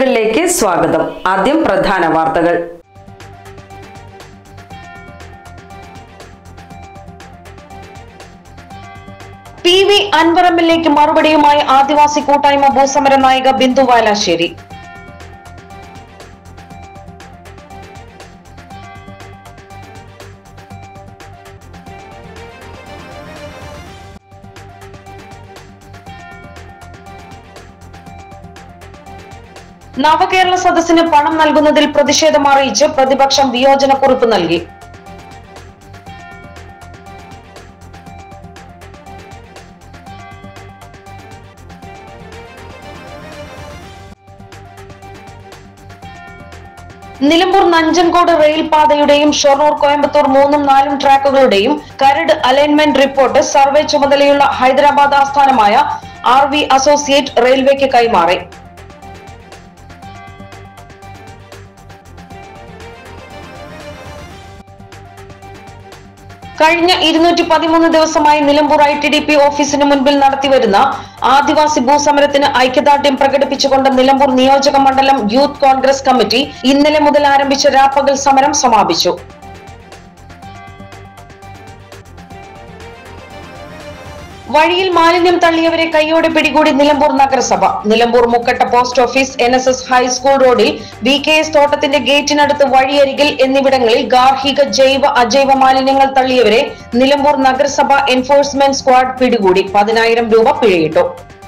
വാർത്തകളിലേക്ക് സ്വാഗതം ആദ്യം പ്രധാന വാർത്തകൾ P V Anvar M L എക്ക് മറുപടിയുമായി ആദിവാസി കൂട്ടായ്മ ഭൂസമര നായിക ബിന്ദു വാലാശ്ശേരി നവകേരള സദസ്സിന് പണം നൽകുന്നതിൽ പ്രതിഷേധം അറിയിച്ച് പ്രതിപക്ഷം വിയോജനക്കുറിപ്പ് നൽകി നിലമ്പൂർ നഞ്ചൻകോട് റെയിൽ പാതയുടെയും ഷൊർണൂർ കോയമ്പത്തൂർ മൂന്നും നാലും ട്രാക്കുകളുടെയും കരട് അലൈൻമെന്റ് റിപ്പോർട്ട് സർവേ ചുമതലയുള്ള ഹൈദരാബാദ് ആസ്ഥാനമായ ആർ വി അസോസിയേറ്റ് റെയിൽവേക്ക് കൈമാറി കഴിഞ്ഞ ഇരുന്നൂറ്റി പതിമൂന്ന് ദിവസമായി Nilambur I T D P ഓഫീസിന് മുൻപിൽ നടത്തിവരുന്ന ആദിവാസി ഭൂസമരത്തിന് ഐക്യദാർഢ്യം പ്രകടിപ്പിച്ചുകൊണ്ട് നിലമ്പൂർ നിയോജക മണ്ഡലം യൂത്ത് കോൺഗ്രസ് കമ്മിറ്റി ഇന്നലെ മുതൽ ആരംഭിച്ച രാപ്പകൽ സമരം സമാപിച്ചു വഴിയിൽ മാലിന്യം തള്ളിയവരെ കൈയോടെ പിടികൂടി നിലമ്പൂർ നഗരസഭ Nilambur Mukkatta post office N S S high school റോഡിൽ വി കെ എസ് തോട്ടത്തിന്റെ ഗേറ്റിനടുത്ത് വഴിയരികിൽ എന്നിവിടങ്ങളിൽ ഗാർഹിക ജൈവ അജൈവ മാലിന്യങ്ങൾ തള്ളിയവരെ നിലമ്പൂർ നഗരസഭ എൻഫോഴ്സ്മെന്റ് സ്ക്വാഡ് പിടികൂടി പതിനായിരം രൂപ പിഴയിട്ടു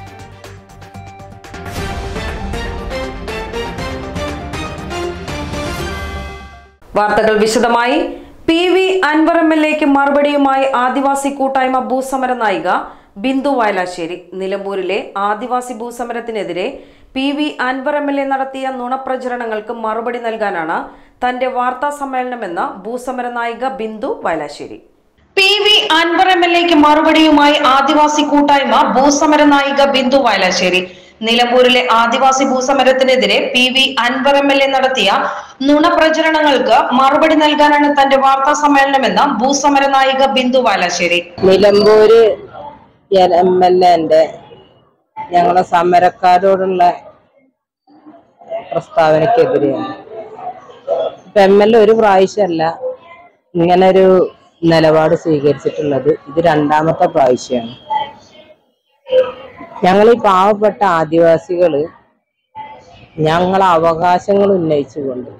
വാർത്തകൾ വിശദമായി P V Anvar M L എക്ക് മറുപടിയുമായി ആദിവാസി കൂട്ടായ്മ ഭൂസമര നായിക ബിന്ദു വയലാശ്ശേരി നിലമ്പൂരിലെ ആദിവാസി ഭൂസമരത്തിനെതിരെ P V Anvar M L A നടത്തിയ നുണപ്രചരണങ്ങൾക്ക് മറുപടി നൽകാനാണ് തന്റെ വാർത്താ സമ്മേളനമെന്ന് ഭൂസമര നായിക Bindu Vayalassery P V Anvar M L എക്ക് മറുപടിയുമായി ആദിവാസി കൂട്ടായ്മ ഭൂസമര നായിക ബിന്ദു വയലാശ്ശേരി നിലമ്പൂരിലെ ആദിവാസി ഭൂസമരത്തിനെതിരെ P V Anvar M L A നടത്തിയ നുണപ്രചരണങ്ങൾക്ക് മറുപടി നൽകാനാണ് തന്റെ വാർത്താ സമ്മേളനമെന്ന് ഭൂസമര നായിക ബിന്ദു വാലാശ്ശേരി നിലമ്പൂര് എം എൽ എന്റെ ഞങ്ങളെ സമരക്കാരോടുള്ള പ്രസ്താവനക്കെതിരെയാണ് ഇപ്പൊ എം എൽ എ ഒരു പ്രാവശ്യമല്ല ഇങ്ങനെ ഒരു നിലപാട് സ്വീകരിച്ചിട്ടുള്ളത് ഇത് രണ്ടാമത്തെ പ്രാവശ്യമാണ് ഞങ്ങൾ ഈ പാവപ്പെട്ട ആദിവാസികള് ഞങ്ങളെ അവകാശങ്ങൾ ഉന്നയിച്ചുകൊണ്ട്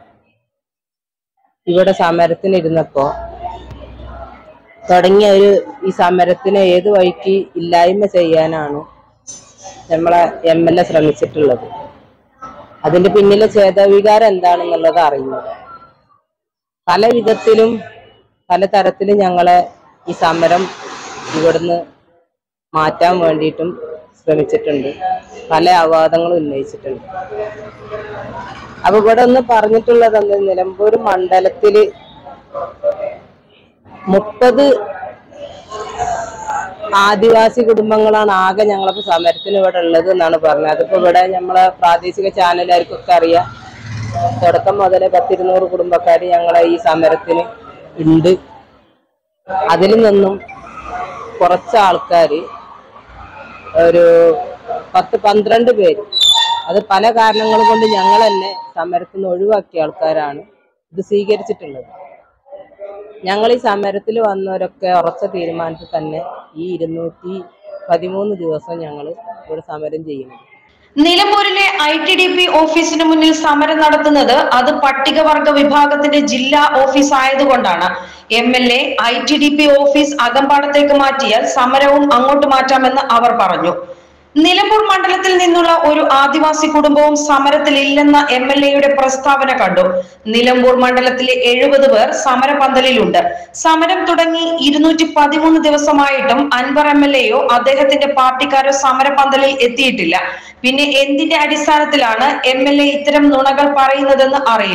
ഇവിടെ സമരത്തിനിരുന്നപ്പോ തുടങ്ങിയ ഒരു ഈ സമരത്തിനെ ഏത് വഴിക്ക് ഇല്ലായ്മ ചെയ്യാനാണ് നമ്മളെ എം എൽ എ ശ്രമിച്ചിട്ടുള്ളത് അതിന്റെ പിന്നിലെ ചേതവികാരം എന്താണെന്നുള്ളത് അറിയുന്നത് പല വിധത്തിലും പല തരത്തിലും ഞങ്ങളെ ഈ സമരം ഇവിടുന്ന് മാറ്റാൻ വേണ്ടിയിട്ടും ശ്രമിച്ചിട്ടുണ്ട് പല അവാദങ്ങളും ഉന്നയിച്ചിട്ടുണ്ട് അപ്പൊ ഇവിടെ ഒന്ന് പറഞ്ഞിട്ടുള്ളത് എന്താ നിലമ്പൂർ മണ്ഡലത്തില് മുപ്പത് ആദിവാസി കുടുംബങ്ങളാണ് ആകെ ഞങ്ങളിപ്പോ സമരത്തിന് ഇവിടെ ഉള്ളത് എന്നാണ് പറഞ്ഞത് അതിപ്പോ ഇവിടെ നമ്മളെ പ്രാദേശിക ചാനലുകാർക്കൊക്കെ അറിയാം തുടക്കം മുതലേ പത്തിരുന്നൂറ് കുടുംബക്കാർ ഞങ്ങളെ ഈ സമരത്തിന് ഉണ്ട് അതിൽ നിന്നും കുറച്ച് ആൾക്കാർ ഒരു പത്ത് പന്ത്രണ്ട് പേര് അത് പല കാരണങ്ങൾ കൊണ്ട് ഞങ്ങൾ തന്നെ സമരത്തിൽ നിന്ന് ഒഴിവാക്കിയ ആൾക്കാരാണ് ഇത് സ്വീകരിച്ചിട്ടുള്ളത് ഞങ്ങൾ ഈ സമരത്തിൽ വന്നവരൊക്കെ ഉറച്ച തീരുമാനത്തിൽ തന്നെ ഈ ഇരുന്നൂറ്റി പതിമൂന്ന് ദിവസം ഞങ്ങൾ ഇവിടെ സമരം ചെയ്യുന്നു നിലമ്പൂരിലെ ഐ ടി ഡി പി ഓഫീസിന് മുന്നിൽ സമരം നടത്തുന്നത് അത് പട്ടികവർഗ വിഭാഗത്തിന്റെ ജില്ലാ ഓഫീസ് ആയതുകൊണ്ടാണ് M L A I T D P office അകമ്പാടത്തേക്ക് മാറ്റിയാൽ സമരവും അങ്ങോട്ട് മാറ്റാമെന്ന് അവർ പറഞ്ഞു നിലമ്പൂർ മണ്ഡലത്തിൽ നിന്നുള്ള ഒരു ആദിവാസി കുടുംബവും സമരത്തിൽ ഇല്ലെന്ന എം എൽ എയുടെ പ്രസ്താവന കണ്ടു നിലമ്പൂർ മണ്ഡലത്തിലെ എഴുപത് പേർ സമരപന്തലിലുണ്ട് സമരം തുടങ്ങി ഇരുന്നൂറ്റി പതിമൂന്ന് ദിവസമായിട്ടും അൻവർ എം എൽ എയോ അദ്ദേഹത്തിന്റെ പാർട്ടിക്കാരോ സമരപന്തലിൽ എത്തിയിട്ടില്ല പിന്നെ എന്തിന്റെ അടിസ്ഥാനത്തിലാണ് എം എൽ എ ഇത്തരം നുണകൾ പറയുന്നതെന്ന് അറിയില്ല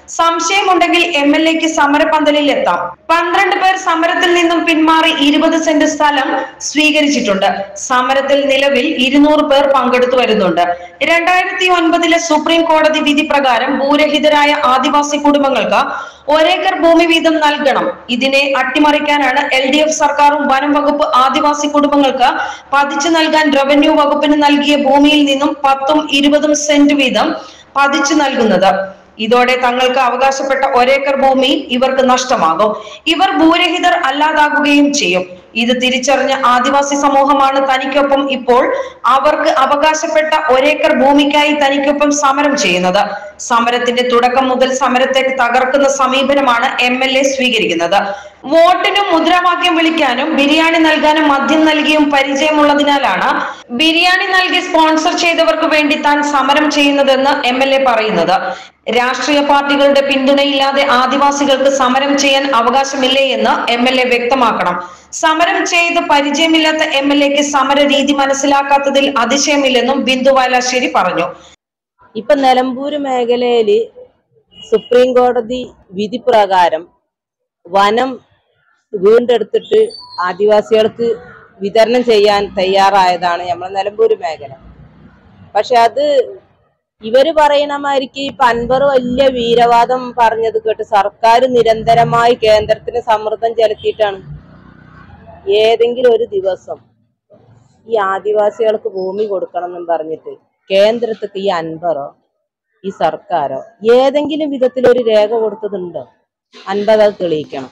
സംശയമുണ്ടെങ്കിൽ എം എൽ എക്ക് സമരപന്തലിൽ എത്താം പന്ത്രണ്ട് പേർ സമരത്തിൽ നിന്നും പിന്മാറി ഇരുപത് സെന്റ് സ്ഥലം സ്വീകരിച്ചിട്ടുണ്ട് സമരത്തിൽ നിലവിൽ ഇരുന്നൂറ് പേർ പങ്കെടുത്തു വരുന്നുണ്ട് രണ്ടായിരത്തി ഒൻപതിലെ സുപ്രീം കോടതി വിധി പ്രകാരം ഭൂരഹിതരായ ആദിവാസി കുടുംബങ്ങൾക്ക് ഒരേക്കർ ഭൂമി വീതം നൽകണം ഇതിനെ അട്ടിമറിക്കാനാണ് എൽ ഡി എഫ് സർക്കാരും വനം വകുപ്പ് ആദിവാസി കുടുംബങ്ങൾക്ക് പതിച്ചു നൽകാൻ റവന്യൂ വകുപ്പിന് നൽകിയ ഭൂമിയിൽ നിന്നും പത്തും ഇരുപതും സെന്റ് വീതം പതിച്ചു നൽകുന്നത് ഇതോടെ തങ്ങൾക്ക് അവകാശപ്പെട്ട ഒരേക്കർ ഭൂമി ഇവർക്ക് നഷ്ടമാകും ഇവർ ഭൂരഹിതർ അല്ലാതാകുകയും ചെയ്യും ഇത് തിരിച്ചറിഞ്ഞ ആദിവാസി സമൂഹമാണ് തനിക്കൊപ്പം ഇപ്പോൾ അവർക്ക് അവകാശപ്പെട്ട ഒരേക്കർ ഭൂമിക്കായി തനിക്കൊപ്പം സമരം ചെയ്യുന്നത് സമരത്തിന്റെ തുടക്കം മുതൽ സമരത്തെ തകർക്കുന്ന സമീപനമാണ് എം എൽ എ സ്വീകരിക്കുന്നത് വോട്ടിനും മുദ്രാവാക്യം വിളിക്കാനും ബിരിയാണി നൽകാനും മദ്യം നൽകിയും പരിചയമുള്ളതിനാലാണ് ബിരിയാണി നൽകി സ്പോൺസർ ചെയ്തവർക്ക് വേണ്ടി താൻ സമരം ചെയ്യുന്നതെന്ന് എം എൽ എ പറയുന്നത് രാഷ്ട്രീയ പാർട്ടികളുടെ പിന്തുണയില്ലാതെ ആദിവാസികൾക്ക് സമരം ചെയ്യാൻ അവകാശമില്ലേ എന്ന് എം എൽ എ വ്യക്തമാക്കണം സമരം ചെയ്ത് പരിചയമില്ലാത്ത എം എൽ എക്ക് സമര രീതി മനസ്സിലാക്കാത്തതിൽ അതിശയമില്ലെന്നും ബിന്ദു വാലാശ്ശേരി പറഞ്ഞു ഇപ്പൊ നിലമ്പൂര് മേഖലയില് സുപ്രീം കോടതി വിധി പ്രകാരം വനം വീണ്ടെടുത്തിട്ട് ആദിവാസികൾക്ക് വിതരണം ചെയ്യാൻ തയ്യാറായതാണ് നമ്മളെ നിലമ്പൂര് മേഖല പക്ഷെ അത് ഇവര് പറയണ മാതിരിക്ക് ഇപ്പൊ അൻവർ വലിയ വീരവാദം പറഞ്ഞത് കേട്ട് സർക്കാർ നിരന്തരമായി കേന്ദ്രത്തിന് സമ്മർദ്ദം ചെലുത്തിയിട്ടാണ് ഏതെങ്കിലും ഒരു ദിവസം ഈ ആദിവാസികൾക്ക് ഭൂമി കൊടുക്കണം എന്നും പറഞ്ഞിട്ട് കേന്ദ്രത്തിക്ക് ഈ അൻപറോ ഈ സർക്കാരോ ഏതെങ്കിലും വിധത്തിൽ ഒരു രേഖ കൊടുത്തതുണ്ടോ അൻപത് അത് തെളിയിക്കണം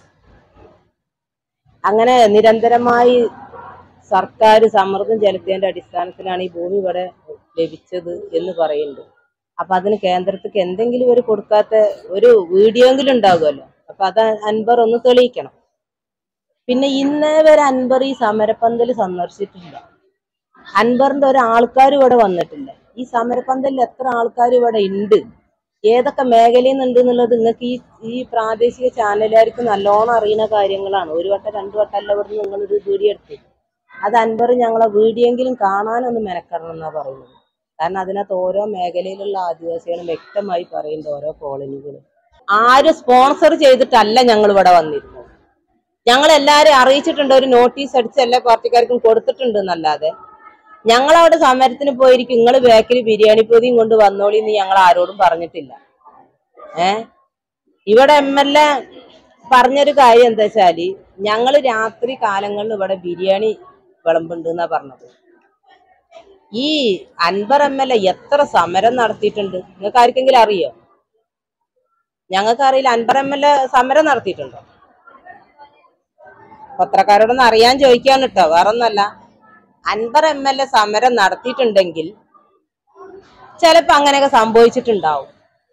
അങ്ങനെ നിരന്തരമായി സർക്കാർ സമ്മർദ്ദം ചെലുത്തിയതിന്റെ അടിസ്ഥാനത്തിലാണ് ഈ ഭൂമി ഇവിടെ ലഭിച്ചത് എന്ന് പറയുന്നുണ്ട് അപ്പൊ അതിന് കേന്ദ്രത്തിക്ക് എന്തെങ്കിലും ഒരു കൊടുക്കാത്ത ഒരു വീഡിയോ എങ്കിലും ഉണ്ടാകുമല്ലോ അപ്പൊ അത് അൻപർ ഒന്ന് തെളിയിക്കണം പിന്നെ ഇന്നേ വരെ അൻവർ ഈ സമരപ്പന്തൽ സന്ദർശിച്ചിട്ടില്ല അൻവറിന്റെ ഒരു ആൾക്കാർ ഇവിടെ വന്നിട്ടില്ല ഈ സമരപ്പന്തലിൽ എത്ര ആൾക്കാർ ഇവിടെ ഉണ്ട് ഏതൊക്കെ മേഖലയിൽ നിന്നുണ്ട് എന്നുള്ളത് നിങ്ങൾക്ക് ഈ ഈ പ്രാദേശിക ചാനലുകാർക്ക് നല്ലോണം അറിയുന്ന കാര്യങ്ങളാണ് ഒരു വട്ടം രണ്ടു വട്ടം അല്ല ഇവിടെ നിങ്ങളൊരു വീഡിയോ എടുത്ത് അത് അൻവർ ഞങ്ങളെ വീഡിയോയെങ്കിലും കാണാനൊന്ന് മെനക്കെടണം എന്നാ പറയുന്നത് കാരണം അതിനകത്ത് ഓരോ മേഖലയിലുള്ള ആദിവാസികളും വ്യക്തമായി പറയുന്നുണ്ട് ഓരോ കോളനികളും ആരും സ്പോൺസർ ചെയ്തിട്ടല്ല ഞങ്ങൾ ഇവിടെ വന്നിരുന്നത് ഞങ്ങൾ എല്ലാവരും അറിയിച്ചിട്ടുണ്ട് ഒരു നോട്ടീസ് അടിച്ച് എല്ലാ പാർട്ടിക്കാർക്കും കൊടുത്തിട്ടുണ്ട് എന്നല്ലാതെ ഞങ്ങൾ അവിടെ സമരത്തിന് പോയിരിക്കും നിങ്ങൾ ബേക്കറി ബിരിയാണി പൊതിയും കൊണ്ട് വന്നോളി എന്ന് ഞങ്ങൾ ആരോടും പറഞ്ഞിട്ടില്ല ഏ ഇവിടെ എം എൽ എ പറഞ്ഞൊരു കാര്യം എന്താ വെച്ചാല് ഞങ്ങൾ രാത്രി കാലങ്ങളിൽ ഇവിടെ ബിരിയാണി വിളമ്പുണ്ട് എന്നാ പറഞ്ഞത് ഈ അൻവർ എം എൽ എ എത്ര സമരം നടത്തിയിട്ടുണ്ട് നിങ്ങൾക്ക് ആർക്കെങ്കിലും അറിയോ ഞങ്ങൾക്ക് അറിയില്ല അൻവർ എം എൽ എ സമരം നടത്തിയിട്ടുണ്ടോ പത്രക്കാരോടൊന്ന് അറിയാൻ ചോദിക്കാണ് കേട്ടോ വേറൊന്നല്ല അൻവർ എം എൽ എ സമരം നടത്തിയിട്ടുണ്ടെങ്കിൽ ചിലപ്പോ അങ്ങനെയൊക്കെ സംഭവിച്ചിട്ടുണ്ടാവും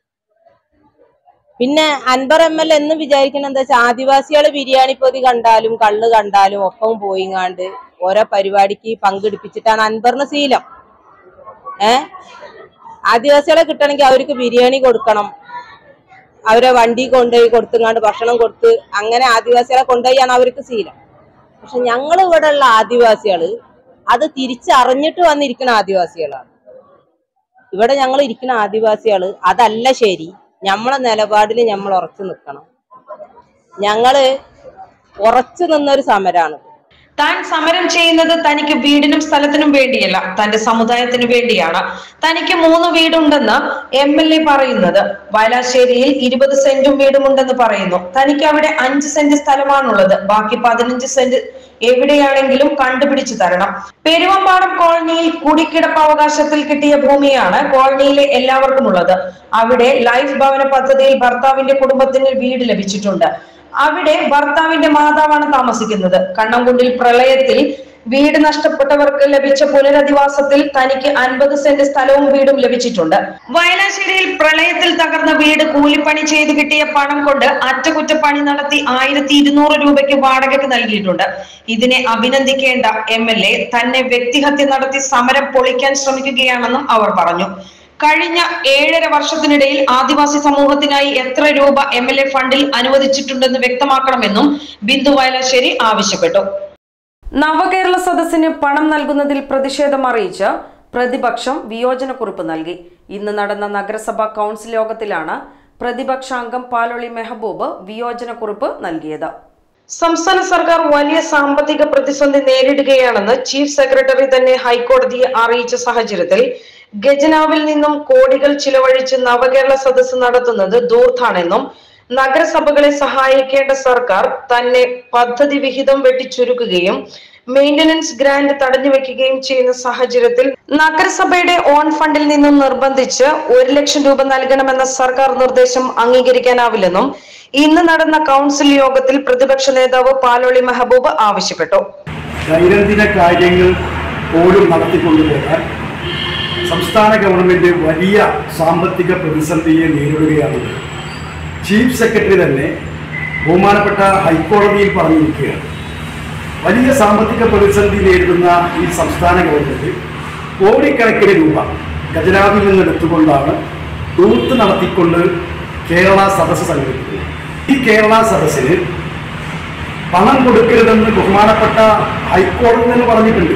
പിന്നെ അൻവർ എം എൽ എ എന്നും വിചാരിക്കണം എന്താ വെച്ചാൽ ആദിവാസികള് ബിരിയാണി പൊതി കണ്ടാലും കള്ള് കണ്ടാലും ഒപ്പം പോയിങ്ങാണ്ട് ഓരോ പരിപാടിക്ക് പങ്കെടുപ്പിച്ചിട്ടാണ് അൻവറിന് ശീലം ഏ ആദിവാസികളെ കിട്ടണമെങ്കിൽ അവർക്ക് ബിരിയാണി കൊടുക്കണം അവരെ വണ്ടി കൊണ്ടുപോയി കൊടുത്തുങ്ങാണ്ട് ഭക്ഷണം കൊടുത്ത് അങ്ങനെ ആദിവാസികളെ കൊണ്ടുപോയാണ് അവർക്ക് ശീലം പക്ഷെ ഞങ്ങൾ ഇവിടെ ഉള്ള ആദിവാസികള് അത് തിരിച്ചറിഞ്ഞിട്ട് വന്നിരിക്കുന്ന ആദിവാസികളാണ് ഇവിടെ ഞങ്ങൾ ഇരിക്കുന്ന ആദിവാസികള് അതല്ല ശരി നമ്മളെ നിലപാടിൽ നമ്മൾ ഉറച്ചു നിൽക്കണം ഞങ്ങള് ഉറച്ചു നിന്നൊരു സമരാണ് താൻ സമരം ചെയ്യുന്നത് തനിക്ക് വീടിനും സ്ഥലത്തിനും വേണ്ടിയല്ല തന്റെ സമുദായത്തിനു വേണ്ടിയാണ് തനിക്ക് മൂന്ന് വീടുണ്ടെന്ന് എം എൽ എ പറയുന്നത് വയലാശ്ശേരിയിൽ ഇരുപത് സെന്റും വീടുമുണ്ടെന്ന് പറയുന്നു തനിക്ക് അവിടെ അഞ്ച് സെന്റ് സ്ഥലമാണുള്ളത് ബാക്കി പതിനഞ്ച് സെന്റ് എവിടെയാണെങ്കിലും കണ്ടുപിടിച്ചു തരണം പെരുവമ്പാടം കോളനിയിൽ കുടിക്കിടപ്പ് അവകാശത്തിൽ കിട്ടിയ ഭൂമിയാണ് കോളനിയിലെ എല്ലാവർക്കും ഉള്ളത് അവിടെ ലൈഫ് ഭവന പദ്ധതിയിൽ ഭർത്താവിന്റെ കുടുംബത്തിന് വീട് ലഭിച്ചിട്ടുണ്ട് അവിടെ ഭർത്താവിന്റെ മാതാവാണ് താമസിക്കുന്നത് കണ്ണംകുണ്ടിൽ പ്രളയത്തിൽ വീട് നഷ്ടപ്പെട്ടവർക്ക് ലഭിച്ച പുനരധിവാസത്തിൽ തനിക്ക് അൻപത് സെന്റ് സ്ഥലവും വീടും ലഭിച്ചിട്ടുണ്ട് വയലാശ്ശേരിയിൽ പ്രളയത്തിൽ തകർന്ന വീട് കൂലിപ്പണി ചെയ്ത് കിട്ടിയ പണം കൊണ്ട് അറ്റകുറ്റപ്പണി നടത്തി ആയിരത്തി ഇരുന്നൂറ് രൂപയ്ക്ക് വാടകയ്ക്ക് നൽകിയിട്ടുണ്ട് ഇതിനെ അഭിനന്ദിക്കേണ്ട എം എൽ എ തന്നെ വ്യക്തിഹത്യ നടത്തി സമരം പൊളിക്കാൻ ശ്രമിക്കുകയാണെന്നും അവർ പറഞ്ഞു കഴിഞ്ഞ ഏഴര വർഷത്തിനിടയിൽ ആദിവാസി സമൂഹത്തിനായി എത്ര രൂപ എം എൽ എ ഫണ്ടിൽ അനുവദിച്ചിട്ടുണ്ടെന്ന് വ്യക്തമാക്കണമെന്നും ബിന്ദു വയലാശ്ശേരി ആവശ്യപ്പെട്ടു നവകേരള സദസ്സിന് പണം നൽകുന്നതിൽ പ്രതിഷേധം അറിയിച്ച് പ്രതിപക്ഷം വിയോജനക്കുറിപ്പ് നൽകി ഇന്ന് നടന്ന നഗരസഭാ കൗൺസിൽ യോഗത്തിലാണ് പ്രതിപക്ഷാംഗം പാലൊളി മെഹബൂബ് വിയോജനക്കുറിപ്പ് നൽകിയത് സംസ്ഥാന സർക്കാർ വലിയ സാമ്പത്തിക പ്രതിസന്ധി നേരിടുകയാണെന്ന് ചീഫ് സെക്രട്ടറി തന്നെ ഹൈക്കോടതിയെ അറിയിച്ച സാഹചര്യത്തിൽ ഖജനാവിൽ നിന്നും കോടികൾ ചിലവഴിച്ച് നവകേരള സദസ്സ് നടത്തുന്നത് ദൂർത്താണെന്നും നഗരസഭകളെ സഹായിക്കേണ്ട സർക്കാർ തന്നെ പദ്ധതി വിഹിതം വെട്ടിച്ചുരുക്കുകയും മെയിന്റനൻസ് ഗ്രാന്റ് തടഞ്ഞു വെക്കുകയും ചെയ്യുന്ന സാഹചര്യത്തിൽ നഗരസഭയുടെ ഓൺ ഫണ്ടിൽ നിന്നും നിർബന്ധിച്ച് ഒരു ലക്ഷം രൂപ നൽകണമെന്ന സർക്കാർ നിർദ്ദേശം അംഗീകരിക്കാനാവില്ലെന്നും ഇന്ന് നടന്ന കൗൺസിൽ യോഗത്തിൽ പ്രതിപക്ഷ നേതാവ് പാലോളി മെഹബൂബ് ആവശ്യപ്പെട്ടു ദൈനംദിന കാര്യങ്ങൾ പോലും നടത്തിക്കൊണ്ടുപോകാൻ സംസ്ഥാന ഗവൺമെന്റ് വലിയ സാമ്പത്തിക പ്രതിസന്ധിയെ നേരിടുകയാണ് ചീഫ് സെക്രട്ടറി തന്നെ ബഹുമാനപ്പെട്ട ഹൈക്കോടതിയിൽ പറഞ്ഞിരിക്കുകയാണ് വലിയ സാമ്പത്തിക പ്രതിസന്ധി നേരിടുന്ന ഈ സംസ്ഥാന ഗവൺമെന്റ് കോടിക്കണക്കിന് രൂപ ഖജനാവിൽ നിന്ന് എടുത്തുകൊണ്ടാണ് ടൂത്ത് നടത്തിക്കൊണ്ട് കേരള സദസ്സ് സംഘടിപ്പിക്കുന്നത് ഈ കേരള സദസ്സിന് പണം കൊടുക്കരുതെന്ന് ബഹുമാനപ്പെട്ട ഹൈക്കോടതി തന്നെ പറഞ്ഞിട്ടുണ്ട്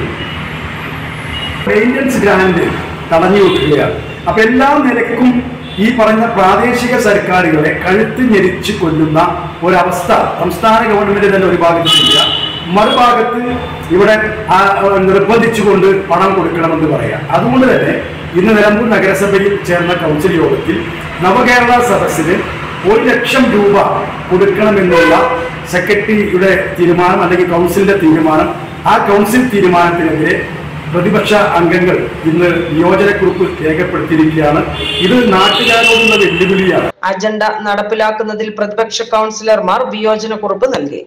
മെയിൻ്റനൻസ് ഗ്രാന്റ് തടഞ്ഞു വെക്കുകയാണ് അപ്പൊ എല്ലാ നിലക്കും ഈ പറഞ്ഞ പ്രാദേശിക സർക്കാരുകളെ കഴുത്ത് ഞെരിച്ച് കൊല്ലുന്ന ഒരവസ്ഥ സംസ്ഥാന ഗവൺമെന്റ് തന്നെ ഒരു ഭാഗത്ത് ചെയ്യുക മറുഭാഗത്ത് ഇവിടെ ആ, നിർബന്ധിച്ചുകൊണ്ട് പണം കൊടുക്കണമെന്ന് പറയാം അതുകൊണ്ട് തന്നെ ഇന്ന് നിലമ്പൂർ നഗരസഭയിൽ ചേർന്ന കൗൺസിൽ യോഗത്തിൽ നവകേരള സദസ്സിന് ഒരു ലക്ഷം രൂപ കൊടുക്കണമെന്നുള്ള സെക്രട്ടറിയുടെ തീരുമാനം അല്ലെങ്കിൽ കൗൺസിലിന്റെ തീരുമാനം ആ കൗൺസിൽ തീരുമാനത്തിനെതിരെ പ്രതിപക്ഷ അംഗങ്ങൾ ഇന്ന് നിയോജനക്കുറിപ്പ് രേഖപ്പെടുത്തിയിരിക്കുകയാണ് ഇത് നാട്ടുകാരോടുള്ള വെല്ലുവിളിയാണ് അജണ്ട നടപ്പിലാക്കുന്നതിൽ പ്രതിപക്ഷ കൗൺസിലർമാർ വിയോജനക്കുറിപ്പ് നൽകി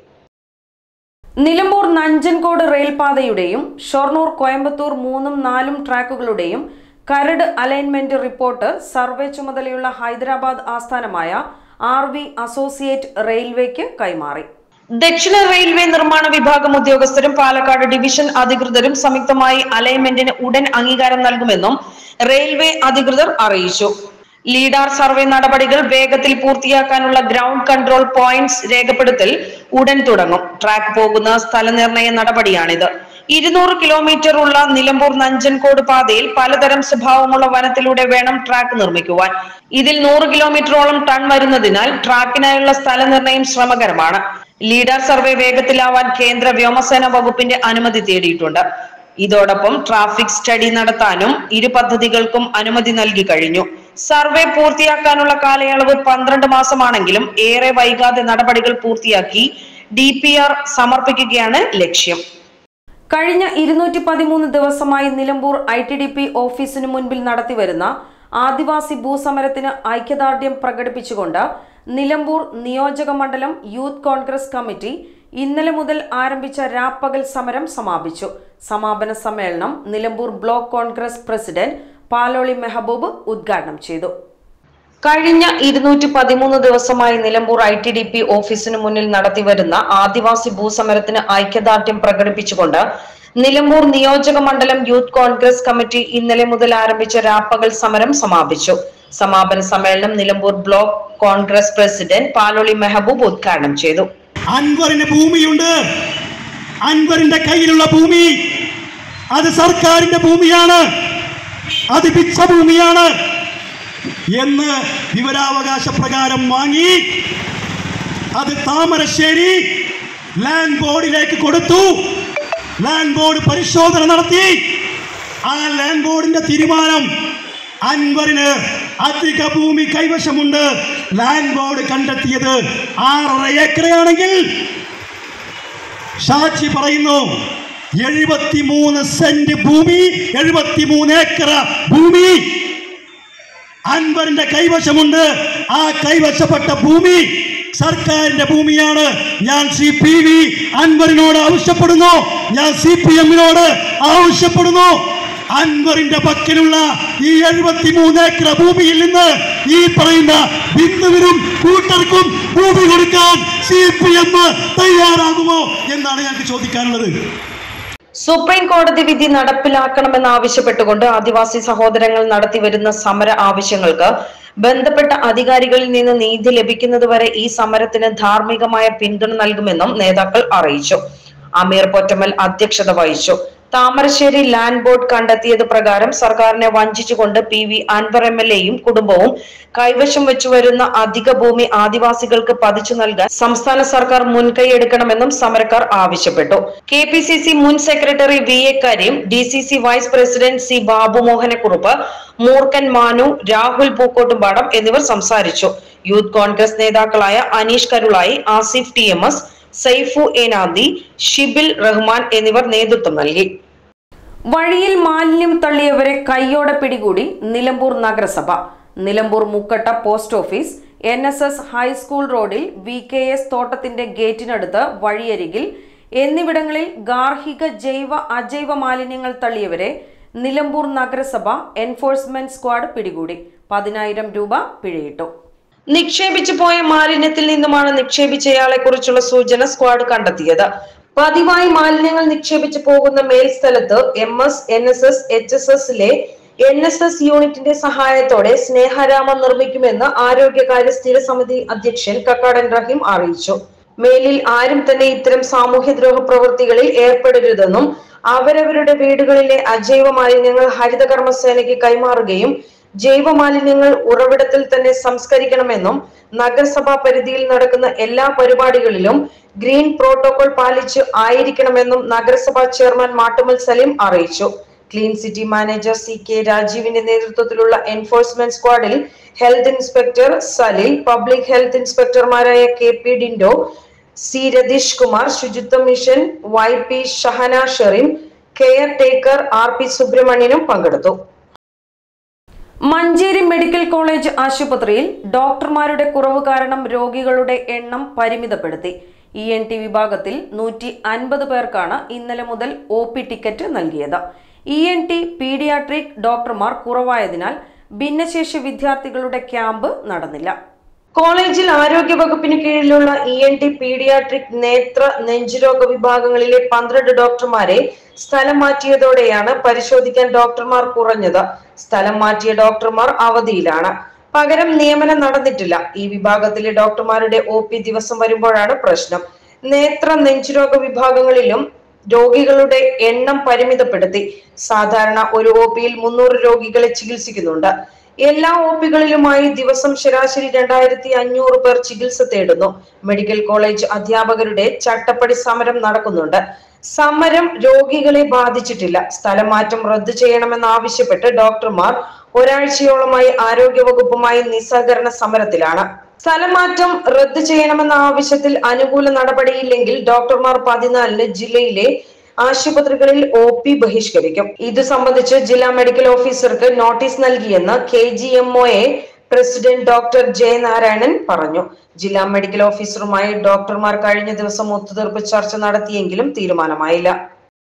നിലമ്പൂർ നഞ്ചൻകോട് റെയിൽപാതയുടെയും ഷൊർണൂർ കോയമ്പത്തൂർ മൂന്നും നാലും ട്രാക്കുകളുടെയും കരട് അലൈൻമെന്റ് റിപ്പോർട്ട് സർവേ ചുമതലയുള്ള ഹൈദരാബാദ് ആസ്ഥാനമായ ആർ വി അസോസിയേറ്റ് റെയിൽവേക്ക് കൈമാറി ദക്ഷിണ റെയിൽവേ നിർമ്മാണ വിഭാഗം ഉദ്യോഗസ്ഥരും പാലക്കാട് ഡിവിഷൻ അധികൃതരും സംയുക്തമായി അലൈൻമെന്റിന് ഉടൻ അംഗീകാരം നൽകുമെന്നും റെയിൽവേ അധികൃതർ അറിയിച്ചു ലീഡാർ സർവേ നടപടികൾ വേഗത്തിൽ പൂർത്തിയാക്കാനുള്ള ഗ്രൗണ്ട് കൺട്രോൾ പോയിന്റ്സ് രേഖപ്പെടുത്തൽ ഉടൻ തുടങ്ങും ട്രാക്ക് പോകുന്ന സ്ഥലനിർണയ നടപടിയാണിത് ഇരുന്നൂറ് കിലോമീറ്റർ ഉള്ള നിലമ്പൂർ നഞ്ചൻകോട് പാതയിൽ പലതരം സ്വഭാവമുള്ള വനത്തിലൂടെ വേണം ട്രാക്ക് നിർമ്മിക്കുവാൻ ഇതിൽ നൂറ് കിലോമീറ്ററോളം ടൺ വരുന്നതിനാൽ ട്രാക്കിനായുള്ള സ്ഥലനിർണയം ശ്രമകരമാണ് ലീഡർ സർവേ വേഗത്തിലാവാൻ കേന്ദ്ര വ്യോമസേന വകുപ്പിന്റെ അനുമതി തേടിയിട്ടുണ്ട് ഇതോടൊപ്പം ട്രാഫിക് സ്റ്റഡി നടത്താനും ഇരു പദ്ധതികൾക്കും അനുമതി നൽകി കഴിഞ്ഞു സർവേ പൂർത്തിയാക്കാനുള്ള കാലയളവ് പന്ത്രണ്ട് മാസമാണെങ്കിലും ഏറെ വൈകാതെ നടപടികൾ പൂർത്തിയാക്കി ഡി സമർപ്പിക്കുകയാണ് ലക്ഷ്യം കഴിഞ്ഞ ഇരുന്നൂറ്റി പതിമൂന്ന് ദിവസമായി Nilambur I T D P ഓഫീസിനു മുൻപിൽ നടത്തിവരുന്ന ആദിവാസി ഭൂസമരത്തിന് ഐക്യദാർഢ്യം പ്രകടിപ്പിച്ചുകൊണ്ട് നിലമ്പൂർ നിയോജക മണ്ഡലം യൂത്ത് കോൺഗ്രസ് കമ്മിറ്റി ഇന്നലെ മുതൽ ആരംഭിച്ച രാപ്പകൽ സമരം സമാപിച്ചു സമാപന സമ്മേളനം നിലമ്പൂർ ബ്ലോക്ക് കോൺഗ്രസ് പ്രസിഡന്റ് പാലോളി മെഹബൂബ് ഉദ്ഘാടനം ചെയ്തു കഴിഞ്ഞ ഇരുന്നൂറ്റി പതിമൂന്ന് ദിവസമായി Nilambur I T D P ഓഫീസിന് മുന്നിൽ നടത്തിവരുന്ന ആദിവാസി ഭൂസമരത്തിന് ഐക്യദാർഢ്യം പ്രകടിപ്പിച്ചുകൊണ്ട് നിലമ്പൂർ നിയോജക മണ്ഡലം യൂത്ത് കോൺഗ്രസ് കമ്മിറ്റി ഇന്നലെ മുതൽ ആരംഭിച്ച രാപ്പകൽ സമരം സമാപിച്ചു സമാപന സമ്മേളനം നിലമ്പൂർ ബ്ലോക്ക് കോൺഗ്രസ് പ്രസിഡന്റ് പാലോളി മെഹബൂബ് ഉദ്ഘാടനം ചെയ്തു അൻവറിന് ഭൂമിയുണ്ട് അൻവറിന്റെ കയ്യിലുള്ള ഭൂമി അത് സർക്കാരിന്റെ ഭൂമിയാണ് അത് പിച്ച ഭൂമിയാണ് എന്ന് വിവരാവകാശ പ്രകാരം വാങ്ങി അത് താമരശ്ശേരി ലാൻഡ് ബോർഡിലേക്ക് കൊടുത്തു ലാൻഡ് ബോർഡ് പരിശോധന നടത്തി ആ ലാൻഡ് ബോർഡിന്റെ തീരുമാനം അൻവറിന് അധിക ഭൂമി കൈവശമുണ്ട് ലാൻഡ് ബോർഡ് കണ്ടെത്തിയത് ആറര ഏക്കറയാണെങ്കിൽ സാക്ഷി പറയുന്നു എഴുപത്തിമൂന്ന് സെന്റ് ഭൂമി എഴുപത്തിമൂന്ന് ഏക്കർ ഭൂമി അൻവറിന്റെ കൈവശമുണ്ട് ആ കൈവശപ്പെട്ട ഭൂമി സർക്കാരിന്റെ ഭൂമിയാണ് ഞാൻ സി പി വി അൻവറിനോട് ആവശ്യപ്പെടുന്നു ഞാൻ സി പി എമ്മിനോട് ആവശ്യപ്പെടുന്നു അൻവറിന്റെ പക്കലുള്ള ഈ എഴുപത്തിമൂന്ന് ഏക്കർ ഭൂമിയിൽ നിന്ന് ഈ പറയുന്ന ബിന്ദുവിനും കൂട്ടർക്കും ഭൂമി കൊടുക്കാൻ സി പി എം തയ്യാറാകുമോ എന്നാണ് ഞങ്ങൾക്ക് ചോദിക്കാനുള്ളത് സുപ്രീം കോടതി വിധി നടപ്പിലാക്കണമെന്നാവശ്യപ്പെട്ടുകൊണ്ട് ആദിവാസി സഹോദരങ്ങൾ നടത്തിവരുന്ന സമര ആവശ്യങ്ങൾക്ക് ബന്ധപ്പെട്ട അധികാരികളിൽ നിന്ന് നീതി ലഭിക്കുന്നതുവരെ ഈ സമരത്തിന് ധാർമ്മികമായ പിന്തുണ നൽകുമെന്നും നേതാക്കൾ അറിയിച്ചു അമീർ പൊറ്റമ്മൽ അധ്യക്ഷത വഹിച്ചു താമരശ്ശേരി ലാൻഡ് ബോർഡ് കണ്ടെത്തിയത് പ്രകാരം സർക്കാരിനെ വഞ്ചിച്ചുകൊണ്ട് P V Anvar M L എയും കുടുംബവും കൈവശം വെച്ചു വരുന്ന അധിക ഭൂമി ആദിവാസികൾക്ക് പതിച്ചു നൽകാൻ സംസ്ഥാന സർക്കാർ മുൻകൈയെടുക്കണമെന്നും സമരക്കാർ ആവശ്യപ്പെട്ടു കെ പി സി സി മുൻ secretary V A Kareem D C C vice president C Babu Mohanakurup Moorkan Manu Rahul Pookkottumpadam എന്നിവർ സംസാരിച്ചു യൂത്ത് കോൺഗ്രസ് നേതാക്കളായ Aneesh Karulai Asif T M S Saifu Enanthi Shibil Rahman എന്നിവർ നേതൃത്വം നൽകി വഴിയിൽ മാലിന്യം തള്ളിയവരെ കൈയോടെ പിടികൂടി നിലമ്പൂർ നഗരസഭ Nilambur Mukkatta post office N S S high school റോഡിൽ വി കെ എസ് തോട്ടത്തിന്റെ ഗേറ്റിനടുത്ത് വഴിയരികിൽ എന്നിവിടങ്ങളിൽ ഗാർഹിക ജൈവ അജൈവ മാലിന്യങ്ങൾ തള്ളിയവരെ നിലമ്പൂർ നഗരസഭ എൻഫോഴ്സ്മെന്റ് സ്ക്വാഡ് പിടികൂടി പതിനായിരം രൂപ പിഴയിട്ടു നിക്ഷേപിച്ചു പോയ മാലിന്യത്തിൽ നിന്നുമാണ് നിക്ഷേപിച്ചയാളെ കുറിച്ചുള്ള സൂചന സ്ക്വാഡ് കണ്ടെത്തിയത് പതിവായി മാലിന്യങ്ങൾ നിക്ഷേപിച്ചു പോകുന്ന മേൽസ്ഥലത്ത് M S N S S H S എസിലെ എൻ എസ് എസ് യൂണിറ്റിന്റെ സഹായത്തോടെ സ്നേഹരാമം നിർമ്മിക്കുമെന്ന് ആരോഗ്യകാര്യ സ്ഥിര സമിതി അധ്യക്ഷൻ കക്കാടൻ റഹീം അറിയിച്ചു മേലിൽ ആരും തന്നെ ഇത്തരം സാമൂഹ്യദ്രോഹ പ്രവൃത്തികളിൽ ഏർപ്പെടരുതെന്നും അവരവരുടെ വീടുകളിലെ അജൈവ മാലിന്യങ്ങൾ ഹരിതകർമ്മസേനയ്ക്ക് കൈമാറുകയും ജൈവ മാലിന്യങ്ങൾ ഉറവിടത്തിൽ തന്നെ സംസ്കരിക്കണമെന്നും നഗരസഭാ പരിധിയിൽ നടക്കുന്ന എല്ലാ പരിപാടികളിലും ഗ്രീൻ പ്രോട്ടോകോൾ പാലിച്ച് ആയിരിക്കണമെന്നും നഗരസഭാ ചെയർമാൻ മാട്ടുമൽ സലീം അറിയിച്ചു clean city manager C K രാജീവിന്റെ നേതൃത്വത്തിലുള്ള എൻഫോഴ്സ്മെന്റ് സ്ക്വാഡിൽ health inspector Salil public health ഇൻസ്പെക്ടർമാരായ K P Dindo C Ratheesh Kumar Suchitwa mission Y P Shahana Sherin caretaker R P സുബ്രഹ്മണ്യനും പങ്കെടുത്തു മഞ്ചേരി മെഡിക്കൽ കോളേജ് ആശുപത്രിയിൽ ഡോക്ടർമാരുടെ കുറവ് കാരണം രോഗികളുടെ എണ്ണം പരിമിതപ്പെടുത്തി ഇ എൻ ടി വിഭാഗത്തിൽ നൂറ്റി അൻപത് പേർക്കാണ് ഇന്നലെ മുതൽ ഒ പി ടിക്കറ്റ് നൽകിയത് ഇ എൻ ടി പീഡിയാട്രിക് ഡോക്ടർമാർ കുറവായതിനാൽ ഭിന്നശേഷി വിദ്യാർത്ഥികളുടെ ക്യാമ്പ് നടന്നില്ല കോളേജിൽ ആരോഗ്യ വകുപ്പിന് കീഴിലുള്ള ഇ എൻ ടി പീഡിയാട്രിക് നേത്ര നെഞ്ചുരോഗ വിഭാഗങ്ങളിലെ പന്ത്രണ്ട് ഡോക്ടർമാരെ സ്ഥലം മാറ്റിയതോടെയാണ് പരിശോധിക്കാൻ ഡോക്ടർമാർ കുറഞ്ഞത് സ്ഥലം മാറ്റിയ ഡോക്ടർമാർ അവധിയിലാണ് പകരം നിയമനം നടന്നിട്ടില്ല ഈ വിഭാഗത്തിലെ ഡോക്ടർമാരുടെ ഒ പി ദിവസം വരുമ്പോഴാണ് പ്രശ്നം നേത്ര നെഞ്ചുരോഗ വിഭാഗങ്ങളിലും രോഗികളുടെ എണ്ണം പരിമിതപ്പെടുത്തി സാധാരണ ഒരു ഒ പിയിൽ മുന്നൂറ് രോഗികളെ ചികിത്സിക്കുന്നുണ്ട് എല്ലാ ഒ പികളിലുമായി ദിവസം ശരാശരി രണ്ടായിരത്തി അഞ്ഞൂറ് പേർ ചികിത്സ തേടുന്നു മെഡിക്കൽ കോളേജ് അധ്യാപകരുടെ ചട്ടപ്പടി സമരം നടക്കുന്നുണ്ട് സമരം രോഗികളെ ബാധിച്ചിട്ടില്ല സ്ഥലം മാറ്റം റദ്ദു ചെയ്യണമെന്നാവശ്യപ്പെട്ട് ഡോക്ടർമാർ ഒരാഴ്ചയോളമായി ആരോഗ്യ വകുപ്പുമായി നിസ്സഹകരണ സമരത്തിലാണ് സ്ഥലമാറ്റം റദ്ദു ചെയ്യണമെന്ന ആവശ്യത്തിൽ അനുകൂല നടപടിയില്ലെങ്കിൽ ഡോക്ടർമാർ പതിനാലിന് ജില്ലയിലെ ആശുപത്രികളിൽ ഒ പി ബഹിഷ്കരിക്കും ഇത് സംബന്ധിച്ച് ജില്ലാ മെഡിക്കൽ ഓഫീസർക്ക് നോട്ടീസ് നൽകിയെന്ന് K G M O president doctor Jayanarayanan പറഞ്ഞു ജില്ലാ മെഡിക്കൽ ഓഫീസറുമായി ഡോക്ടർമാർ കഴിഞ്ഞ ദിവസം ഒത്തുതീർപ്പ് ചർച്ച നടത്തിയെങ്കിലും തീരുമാനമായില്ല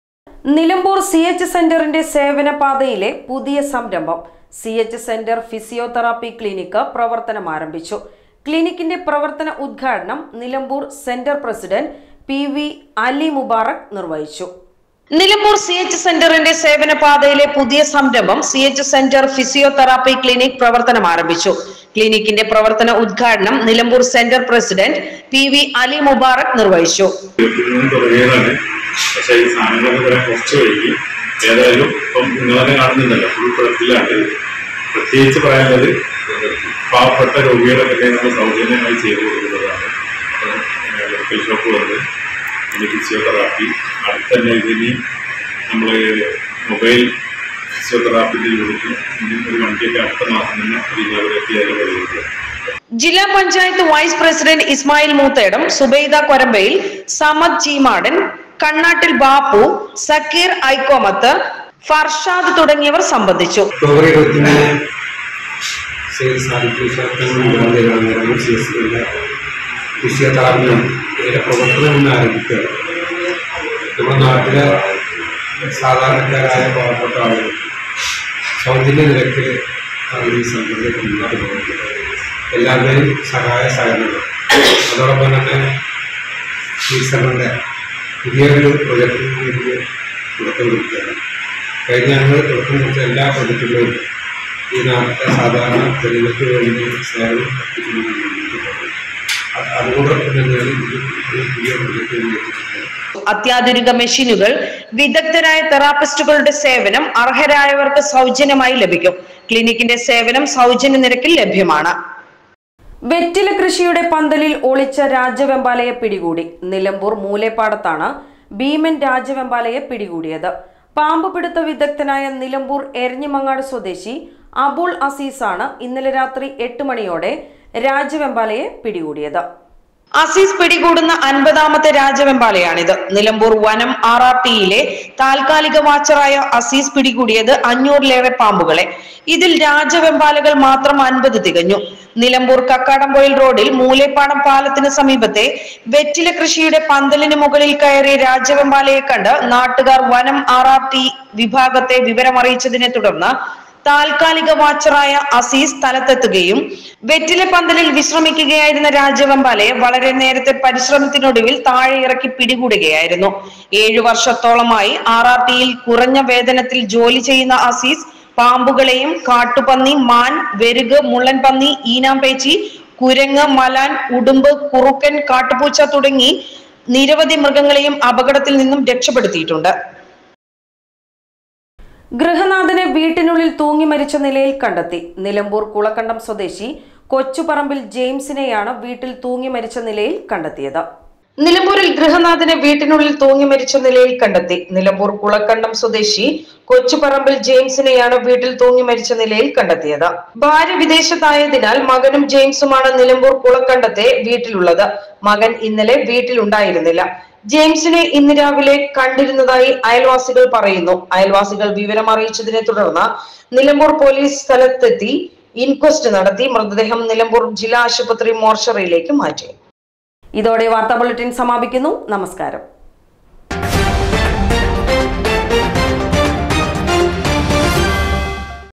നിലമ്പൂർ സി എച്ച് സെന്ററിന്റെ സേവന പാതയിലെ പുതിയ സംരംഭം C H centre physiotherapy clinic പ്രവർത്തനം ആരംഭിച്ചു ക്ലിനിക്കിന്റെ പ്രവർത്തന ഉദ്ഘാടനം Nilambur centre president P V Ali Mubarak നിർവഹിച്ചു നിലമ്പൂർ സി എച്ച് സെന്ററിന്റെ സേവന പാതയിലെ പുതിയ സംരംഭം C H centre physiotherapy clinic പ്രവർത്തനം ആരംഭിച്ചു ക്ലിനിക്കിന്റെ പ്രവർത്തന ഉദ്ഘാടനം Nilambur centre president P V Ali Mubarak നിർവഹിച്ചു നിന്ന് തുടങ്ങിയതാണ് പക്ഷെ ഈ സാധനങ്ങളൊക്കെ കുറെ കുറച്ച് വൈകി ഏതായാലും ഇപ്പം നിങ്ങളെ കാണുന്നുണ്ടല്ലോ ഫുൾ കുഴപ്പത്തിലാണ് പ്രത്യേകിച്ച് പറയാനുള്ളത് പാവപ്പെട്ട രോഗികളൊക്കെ നമ്മൾ സൗജന്യമായി ചെയ്തു കൊടുക്കുന്നതാണ് അപ്പം, ഏഹ്, മെഡിക്കൽ ഷോപ്പ് വന്ന് പിന്നെ ഫിസിയോതെറാപ്പി അടുത്ത് തന്നെ ഇതിന് നമ്മൾ മൊബൈൽ ഫിസിയോതെറാപ്പിൻ്റെ യൂണിറ്റും ഇതിന് ഒരു വണ്ടിയൊക്കെ അടുത്ത മാസം തന്നെ ഇതിനവിടെ എത്തിയാലും വരുന്നത് ജില്ലാ പഞ്ചായത്ത് വൈസ് പ്രസിഡന്റ് ഇസ്മായിൽ മൂത്തേടം സുബൈദ കൊരമ്പയിൽ സമദ് ചീമാടൻ കണ്ണാട്ടിൽ ബാപ്പു സക്കീർ ഐക്കോമത്ത് ഫർഷാദ് തുടങ്ങിയവർ സംബന്ധിച്ചു ഒക്ടോബർ ഇരുപത്തിമൂന്ന് സെയിൽസ് ആരോഗ്യശാസ്ത്രങ്ങളും സി എസ് സിയുടെ ഫിസിയോതെറാപ്പിയും ഇതിൻ്റെ പ്രവർത്തനം ഇന്ന് ആരംഭിക്കുകയാണ് നമ്മുടെ നാട്ടിലെ സാധാരണക്കാരായ പാവപ്പെട്ട ആളുകൾ സൗജന്യ നിരക്കിൽ ആണ് ഈ സംഘടനയ്ക്ക് മുന്നോട്ട് പോകുന്നത് എല്ലാവരുടെയും സഹായ സഹകരണം അതോടൊപ്പം തന്നെ ഈ സംഘടന പുതിയൊരു പ്രൊജക്റ്റിന് വേണ്ടി തുടക്കം കൊടുക്കുകയാണ് കഴിഞ്ഞ ഞങ്ങൾ തുടക്കം കുറിച്ച എല്ലാ പ്രൊജക്റ്റുകളും ഈ നാട്ടിലെ സാധാരണ ജനങ്ങൾക്ക് വേണ്ടി സേവനം എത്തിക്കുന്നതിന് വേണ്ടിയിട്ട് പോകുന്നു അത് അതുകൊണ്ടൊപ്പം തന്നെയാണ് ഇത് ഒരു പുതിയ പ്രൊജക്ട് എത്തിയിട്ടുള്ളത് അത്യാധുനിക മെഷീനുകൾ വിദഗ്ധരായ തെറാപ്പിസ്റ്റുകളുടെ സേവനം അർഹരായവർക്ക് സൗജന്യമായി ലഭിക്കും ക്ലിനിക്കിന്റെ സേവനം സൗജന്യ നിരക്കിൽ ലഭ്യമാണ് വെറ്റില കൃഷിയുടെ പന്തലിൽ ഒളിച്ച രാജവെമ്പാലയെ പിടികൂടി നിലമ്പൂർ മൂലേപ്പാടത്താണ് ഭീമൻ രാജവെമ്പാലയെ പിടികൂടിയത് പാമ്പ് പിടുത്ത വിദഗ്ധനായ നിലമ്പൂർ എരഞ്ഞിമങ്ങാട് സ്വദേശി അബുൾ അസീസാണ് ഇന്നലെ രാത്രി എട്ട് മണിയോടെ രാജവെമ്പാലയെ പിടികൂടിയത് അസീസ് പിടികൂടുന്ന അൻപതാമത്തെ രാജവെമ്പാലയാണിത് നിലമ്പൂർ വനം ആർ ആർ ടിയിലെ താൽക്കാലിക വാച്ചറായ അസീസ് പിടികൂടിയത് അഞ്ഞൂറിലേറെ പാമ്പുകളെ ഇതിൽ രാജവെമ്പാലകൾ മാത്രം അൻപത് തികഞ്ഞു നിലമ്പൂർ കക്കാടംപൊയിൽ റോഡിൽ മൂലേപ്പാടം പാലത്തിന് സമീപത്തെ വെറ്റില കൃഷിയുടെ പന്തലിന് മുകളിൽ കയറിയ രാജവെമ്പാലയെ കണ്ട് നാട്ടുകാർ വനം ആർ ആർ ടി വിഭാഗത്തെ വിവരമറിയിച്ചതിനെ തുടർന്ന് താൽക്കാലിക വാച്ചറായ അസീസ് സ്ഥലത്തെത്തുകയും വെറ്റില പന്തലിൽ വിശ്രമിക്കുകയായിരുന്ന രാജവെമ്പാലയെ വളരെ നേരത്തെ പരിശ്രമത്തിനൊടുവിൽ താഴെ ഇറക്കി പിടികൂടുകയായിരുന്നു ഏഴു വർഷത്തോളമായി ആർ ആർ ടിയിൽ കുറഞ്ഞ വേതനത്തിൽ ജോലി ചെയ്യുന്ന അസീസ് പാമ്പുകളെയും കാട്ടുപന്നി മാൻ വെരുക് മുള്ളൻ പന്നി ഈനാമ്പേച്ചി കുരങ്ങ് മലാൻ ഉടുമ്പ് കുറുക്കൻ കാട്ടുപൂച്ച തുടങ്ങി നിരവധി മൃഗങ്ങളെയും അപകടത്തിൽ നിന്നും രക്ഷപ്പെടുത്തിയിട്ടുണ്ട് ഗൃഹനാഥനെ വീട്ടിനുള്ളിൽ തൂങ്ങി മരിച്ച നിലയിൽ കണ്ടെത്തി നിലമ്പൂർ കുളക്കണ്ടം സ്വദേശി കൊച്ചുപറമ്പിൽ ജെയിംസിനെയാണ് വീട്ടിൽ തൂങ്ങി മരിച്ച നിലയിൽ കണ്ടെത്തിയത് നിലമ്പൂരിൽ ഗൃഹനാഥനെ വീട്ടിനുള്ളിൽ തൂങ്ങി മരിച്ച നിലയിൽ കണ്ടെത്തി നിലമ്പൂർ കുളക്കണ്ടം സ്വദേശി കൊച്ചുപറമ്പിൽ ജെയിംസിനെയാണ് വീട്ടിൽ തൂങ്ങി മരിച്ച നിലയിൽ കണ്ടെത്തിയത് ഭാര്യ വിദേശത്തായതിനാൽ മകനും ജെയിംസുമാണ് നിലമ്പൂർ കുളക്കണ്ടത്തെ വീട്ടിലുള്ളത് മകൻ ഇന്നലെ വീട്ടിലുണ്ടായിരുന്നില്ല ജെയിംസിനെ ഇന്ന് രാവിലെ കണ്ടിരുന്നതായി അയൽവാസികൾ പറയുന്നു അയൽവാസികൾ വിവരം അറിയിച്ചതിനെ തുടർന്ന് നിലമ്പൂർ പോലീസ് സ്ഥലത്തെത്തി ഇൻക്വസ്റ്റ് നടത്തി മൃതദേഹം നിലമ്പൂർ ജില്ലാ ആശുപത്രി മോർച്ചറിയിലേക്ക് മാറ്റി ഇതോടെ വാർത്താ ബുള്ളറ്റിൻ സമാപിക്കുന്നു നമസ്കാരം